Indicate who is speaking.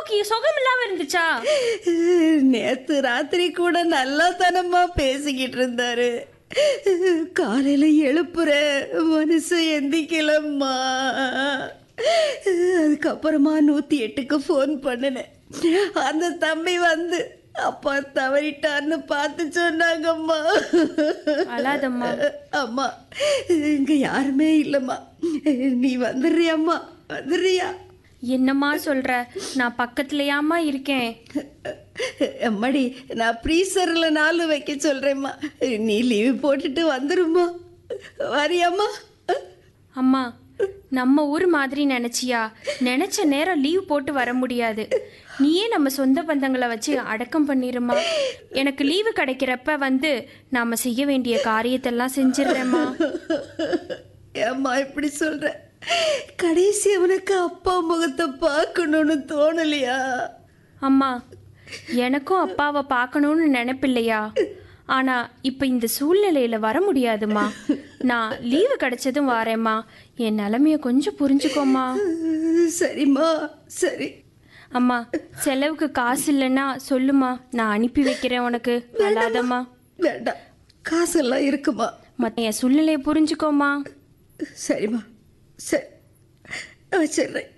Speaker 1: அப்பாவுக்கு சுகம் இல்லாம இருந்துச்சா
Speaker 2: நேத்து ராத்திரி கூட நல்லா தனமா பேசிக்கிட்டு இருந்தாரு காலையில எழுப்புற மனசு எந்திக்கலம்மா அதுக்கப்புறமா நூத்தி எட்டுக்கு ஃபோன் பண்ணினேன் அந்த தம்பி வந்து அப்பா தவறிட்டான்னு பார்த்து சொன்னாங்கம்மா
Speaker 1: அழாதம்மா
Speaker 2: அம்மா இங்க யாருமே இல்லம்மா நீ வந்துடுறியாம்மா வந்துடுறியா
Speaker 1: என்னம்மா சொல்ற நான் பக்கத்துலயாம்மா இருக்கேன்
Speaker 2: அம்மாடி நான் ப்ரீசரில் நாலு வைக்க சொல்கிறேம்மா நீ லீவு போட்டுட்டு வந்துருமா வரியாம்மா
Speaker 1: அம்மா நம்ம ஊர் மாதிரி நினைச்சியா நினைச்ச நேரம் லீவ் போட்டு வர முடியாது நீயே நம்ம சொந்த பந்தங்களை வச்சு அடக்கம் பண்ணிருமா எனக்கு லீவு கிடைக்கிறப்ப வந்து நாம செய்ய வேண்டிய காரியத்தெல்லாம் செஞ்சிடுறேம்மா
Speaker 2: ஏம்மா இப்படி சொல்ற கடைசி அவனுக்கு அப்பா முகத்தை பார்க்கணும்னு தோணலையா
Speaker 1: அம்மா எனக்கும் அப்பாவை பார்க்கணும்னு நினைப்பில்லையா ஆனா இப்ப இந்த சூழ்நிலையில வர முடியாதும்மா நான் லீவு கிடைச்சதும் வாரேம்மா என் நிலைமைய கொஞ்சம் புரிஞ்சுக்கோம்மா
Speaker 2: சரிம்மா சரி
Speaker 1: அம்மா செலவுக்கு காசு இல்லைன்னா சொல்லுமா நான் அனுப்பி வைக்கிறேன் உனக்கு அழாதம்மா
Speaker 2: வேண்டாம் காசெல்லாம் இருக்குமா
Speaker 1: மற்ற என் சூழ்நிலையை புரிஞ்சுக்கோமா
Speaker 2: சரிம்மா சரி வச்சிடுறேன்